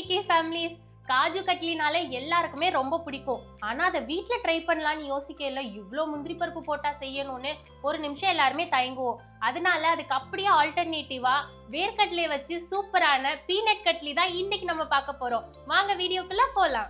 KK families kaju கட்லினாலே எல்லாருக்குமே ரொம்ப பிடிக்கும் ஆனா அதை வீட்ல ட்ரை பண்ணலாம்னு யோசிக்கல இவ்ளோ முந்திரி பருப்பு போட்டா செய்யணும்னு ஒரு நிமிஷம் எல்லாருமே தயங்குவோம் அதனால அதுக்கு அப்படியே ஆல்டர்னேட்டிவா வேர்க்கடலையை வச்சு சூப்பரான பீனட் கட்லி தான் இன்னைக்கு நம்ம பார்க்க போறோம் வாங்க வீடியோக்குள்ள போலாம்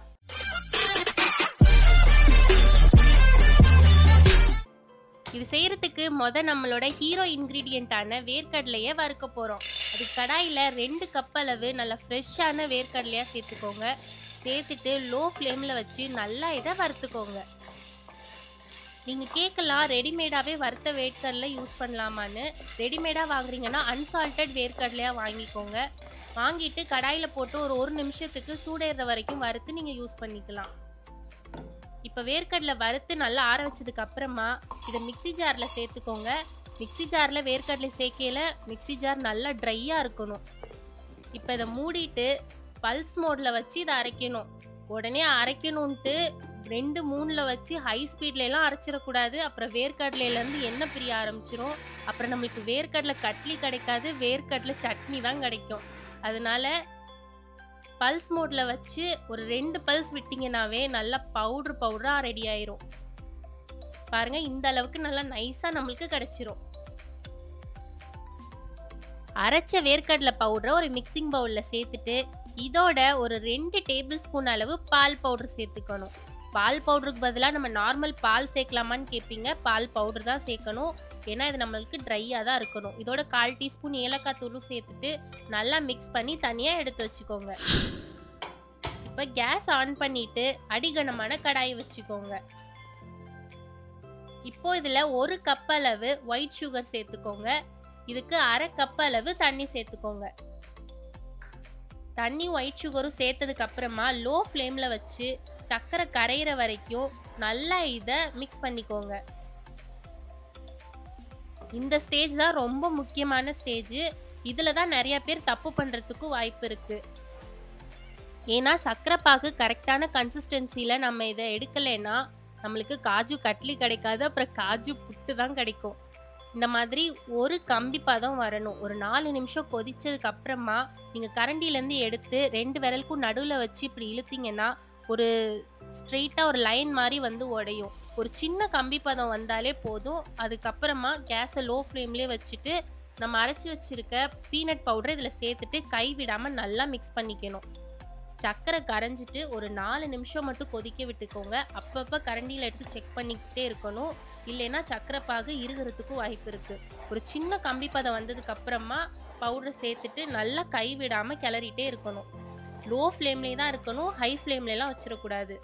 இது செய்யறதுக்கு முத நம்மளோட ஹீரோ இன்கிரீடியண்ட்டான வேர்க்கடலையை வறுக்க போறோம் அது கடாயில் ரெண்டு கப் அளவு நல்லா ஃப்ரெஷ்ஷான வேர்க்கடலையாக சேர்த்துக்கோங்க சேர்த்துட்டு லோ ஃப்ளேமில் வச்சு நல்லா இதை வறுத்துக்கோங்க நீங்கள் கேட்கலாம் ரெடிமேடாகவே வறுத்த வேர்க்கடலை யூஸ் பண்ணலாமான்னு ரெடிமேடாக வாங்குறீங்கன்னா அன்சால்ட்டட் வேர்க்கடலையாக வாங்கிக்கோங்க வாங்கிட்டு கடாயில் போட்டு ஒரு ஒரு நிமிஷத்துக்கு சூடேறுற வரைக்கும் வறுத்து நீங்கள் யூஸ் பண்ணிக்கலாம் இப்போ வேர்க்கடலை வறுத்து நல்லா ஆற வச்சதுக்கு அப்புறமா இதை மிக்ஸி ஜாரில் சேர்த்துக்கோங்க மிக்ஸி ஜாரில் வேர்க்கடலை சேர்க்கையில் மிக்ஸி ஜார் நல்லா ட்ரையாக இருக்கணும் இப்போ இதை மூடிட்டு பல்ஸ் மோடில் வச்சு இதை அரைக்கணும் உடனே அரைக்கணுன்ட்டு ரெண்டு மூணில் வச்சு ஹை ஸ்பீட்ல எல்லாம் அரைச்சிடக்கூடாது அப்புறம் வேர்க்கடலையிலேருந்து எண்ணெய் பிரிய ஆரம்பிச்சிரும் அப்புறம் நம்மளுக்கு வேர்க்கடலை கட்லி கிடைக்காது வேர்க்கடலை சட்னி தான் கிடைக்கும் அதனால பல்ஸ் மோடில் வச்சு ஒரு ரெண்டு பல்ஸ் விட்டிங்கனாவே நல்லா பவுட்ரு பவுடராக ரெடி ஆயிரும் பாருங்க இந்த அளவுக்கு நல்லா நைஸா நம்மளுக்கு கிடைச்சிரும் அரைச்ச வேர்க்கடலை பவுடரை ஒரு மிக்சிங் பவுல்ல சேர்த்துட்டு இதோட ஒரு ரெண்டு டேபிள் ஸ்பூன் அளவு பால் பவுடர் சேர்த்துக்கணும் பால் பவுடருக்கு பதிலாக நம்ம நார்மல் பால் சேர்க்கலாமான்னு கேட்பீங்க பால் பவுடர் தான் சேர்க்கணும் ஏன்னா இது நம்மளுக்கு ட்ரையாக தான் இருக்கணும் இதோட கால் டீஸ்பூன் ஏலக்காய் தூளும் சேர்த்துட்டு நல்லா மிக்ஸ் பண்ணி தனியாக எடுத்து வச்சுக்கோங்க இப்போ கேஸ் ஆன் பண்ணிட்டு அடிகனமான கடாயை வச்சுக்கோங்க இப்போ இதில் ஒரு கப் அளவு ஒயிட் சுகர் சேர்த்துக்கோங்க இதுக்கு அரை கப் அளவு தண்ணி சேர்த்துக்கோங்க தண்ணி ஒயிட் சுகரும் சேர்த்ததுக்கு அப்புறமா லோ ஃப்ளேமில் வச்சு சர்க்கரை கரையிற வரைக்கும் நல்லா இதை மிக்ஸ் பண்ணிக்கோங்க இந்த ஸ்டேஜ் தான் ரொம்ப முக்கியமான ஸ்டேஜ் இதில் தான் நிறைய பேர் தப்பு பண்ணுறதுக்கும் வாய்ப்பு இருக்குது ஏன்னா சர்க்கரை பாகு கரெக்டான கன்சிஸ்டன்சியில் நம்ம இதை எடுக்கலைன்னா நம்மளுக்கு காஜு கட்லி கிடைக்காது அப்புறம் காஜு புட்டு தான் கிடைக்கும் இந்த மாதிரி ஒரு கம்பி பதம் வரணும் ஒரு நாலு நிமிஷம் கொதிச்சதுக்கு அப்புறமா நீங்கள் கரண்டிலேருந்து எடுத்து ரெண்டு விரலுக்கும் நடுவில் வச்சு இப்படி இழுத்தீங்கன்னா ஒரு ஸ்ட்ரெயிட்டாக ஒரு லைன் மாதிரி வந்து உடையும் ஒரு சின்ன கம்பி பதம் வந்தாலே போதும் அதுக்கப்புறமா கேஸை லோ ஃப்ளேம்லேயே வச்சுட்டு நம்ம அரைச்சி வச்சிருக்க பீனட் பவுடர் இதில் சேர்த்துட்டு கை விடாமல் நல்லா மிக்ஸ் பண்ணிக்கணும் சர்க்கரை கரைஞ்சிட்டு ஒரு நாலு நிமிஷம் மட்டும் கொதிக்க விட்டுக்கோங்க அப்பப்போ கரண்டியில் எடுத்து செக் பண்ணிக்கிட்டே இருக்கணும் இல்லைன்னா சர்க்கரை பாகு இருகிறதுக்கும் வாய்ப்பு இருக்குது ஒரு சின்ன கம்பி பதம் வந்ததுக்கு அப்புறமா பவுடரை சேர்த்துட்டு நல்லா கை விடாமல் கிளறிட்டே இருக்கணும் லோ ஃப்ளேம்லேயே தான் இருக்கணும் ஹை ஃப்ளேம்லலாம் வச்சிடக்கூடாது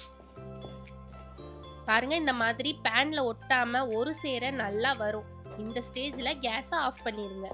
பாருங்க இந்த மாதிரி பேன்ல ஒட்டாம ஒரு சேர நல்லா வரும் இந்த ஸ்டேஜில் கேஸை ஆஃப் பண்ணிடுங்க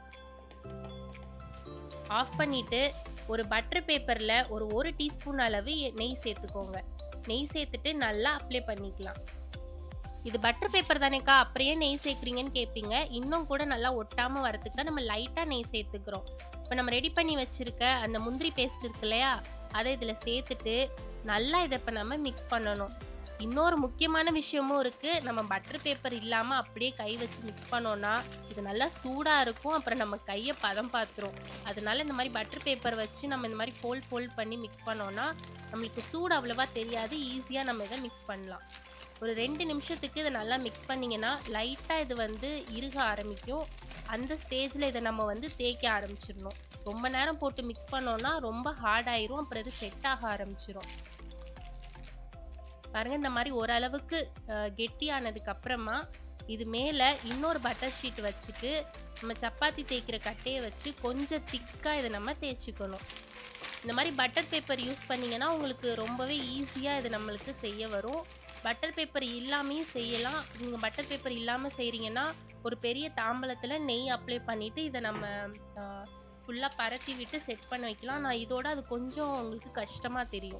ஆஃப் பண்ணிட்டு ஒரு பட்டர் பேப்பரில் ஒரு ஒரு டீஸ்பூன் அளவு நெய் சேர்த்துக்கோங்க நெய் சேர்த்துட்டு நல்லா அப்ளை பண்ணிக்கலாம் இது பட்டர் பேப்பர் தானேக்கா அப்படியே நெய் சேர்க்குறீங்கன்னு கேட்பீங்க இன்னும் கூட நல்லா ஒட்டாமல் வரதுக்கு தான் நம்ம லைட்டாக நெய் சேர்த்துக்கிறோம் இப்போ நம்ம ரெடி பண்ணி வச்சுருக்க அந்த முந்திரி பேஸ்ட் இருக்கு இல்லையா அதை இதில் சேர்த்துட்டு நல்லா இதை இப்போ நம்ம மிக்ஸ் பண்ணணும் இன்னொரு முக்கியமான விஷயமும் இருக்குது நம்ம பட்டர் பேப்பர் இல்லாமல் அப்படியே கை வச்சு மிக்ஸ் பண்ணோன்னா இது நல்லா சூடாக இருக்கும் அப்புறம் நம்ம கையை பதம் பார்த்துரும் அதனால இந்த மாதிரி பட்டர் பேப்பர் வச்சு நம்ம இந்த மாதிரி ஃபோல்ட் ஃபோல்ட் பண்ணி மிக்ஸ் பண்ணோன்னா நம்மளுக்கு சூடு அவ்வளோவா தெரியாது ஈஸியாக நம்ம இதை மிக்ஸ் பண்ணலாம் ஒரு ரெண்டு நிமிஷத்துக்கு இதை நல்லா மிக்ஸ் பண்ணிங்கன்னா லைட்டாக இது வந்து இறுக ஆரம்பிக்கும் அந்த ஸ்டேஜில் இதை நம்ம வந்து தேய்க்க ஆரம்பிச்சிடணும் ரொம்ப நேரம் போட்டு மிக்ஸ் பண்ணோன்னா ரொம்ப ஹார்ட் ஆயிரும் அப்புறம் இது செட் ஆக ஆரம்பிச்சிரும் பாருங்க இந்த மாதிரி ஓரளவுக்கு கெட்டியானதுக்கு அப்புறமா இது மேலே இன்னொரு பட்டர் ஷீட் வச்சுட்டு நம்ம சப்பாத்தி தேய்க்கிற கட்டையை வச்சு கொஞ்சம் திக்காக இதை நம்ம தேய்ச்சிக்கணும் இந்த மாதிரி பட்டர் பேப்பர் யூஸ் பண்ணிங்கன்னா உங்களுக்கு ரொம்பவே ஈஸியாக இது நம்மளுக்கு செய்ய வரும் பட்டர் பேப்பர் இல்லாமையும் செய்யலாம் நீங்கள் பட்டர் பேப்பர் இல்லாமல் செய்கிறீங்கன்னா ஒரு பெரிய தாம்பலத்தில் நெய் அப்ளை பண்ணிவிட்டு இதை நம்ம ஃபுல்லாக பரத்தி விட்டு செட் பண்ண வைக்கலாம் நான் இதோட அது கொஞ்சம் உங்களுக்கு கஷ்டமாக தெரியும்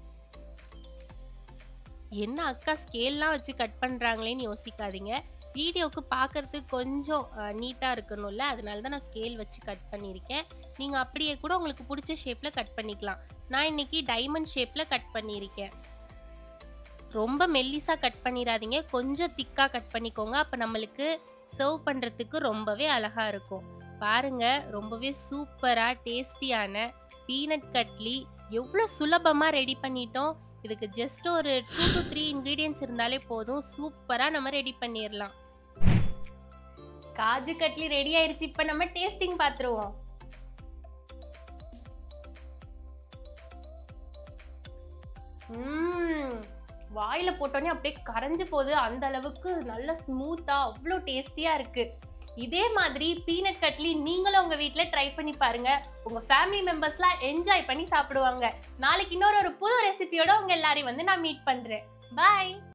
என்ன அக்கா ஸ்கேல்லாம் வச்சு கட் பண்ணுறாங்களேன்னு யோசிக்காதீங்க வீடியோவுக்கு பார்க்கறதுக்கு கொஞ்சம் நீட்டாக இருக்கணும்ல அதனால தான் நான் ஸ்கேல் வச்சு கட் பண்ணியிருக்கேன் நீங்கள் அப்படியே கூட உங்களுக்கு பிடிச்ச ஷேப்பில் கட் பண்ணிக்கலாம் நான் இன்னைக்கு டைமண்ட் ஷேப்பில் கட் பண்ணியிருக்கேன் ரொம்ப மெல்லிஸாக கட் பண்ணிடாதீங்க கொஞ்சம் திக்காக கட் பண்ணிக்கோங்க அப்போ நம்மளுக்கு சர்வ் பண்ணுறதுக்கு ரொம்பவே அழகாக இருக்கும் பாருங்க ரொம்பவே சூப்பராக டேஸ்டியான பீனட் கட்லி எவ்வளோ சுலபமாக ரெடி பண்ணிட்டோம் இதுக்கு ஜஸ்ட் ஒரு டூ டு த்ரீ இன்க்ரீடியன்ஸ் இருந்தாலே போதும் சூப்பராக நம்ம ரெடி பண்ணிடலாம் காஜு கட்லி ரெடி ஆயிருச்சு இப்போ நம்ம டேஸ்டிங் பார்த்துருவோம் ம்ம். வாயில போட்டோன்னே அப்படியே கரைஞ்சு போகுது அந்த அளவுக்கு நல்ல ஸ்மூத்தா அவ்வளோ டேஸ்டியா இருக்கு இதே மாதிரி பீனட் கட்லி நீங்களும் உங்க வீட்ல ட்ரை பண்ணி பாருங்க உங்க ஃபேமிலி மெம்பர்ஸ்லாம் என்ஜாய் பண்ணி சாப்பிடுவாங்க நாளைக்கு இன்னொரு ஒரு புது ரெசிபியோட உங்க எல்லாரையும் வந்து நான் மீட் பண்றேன் பாய்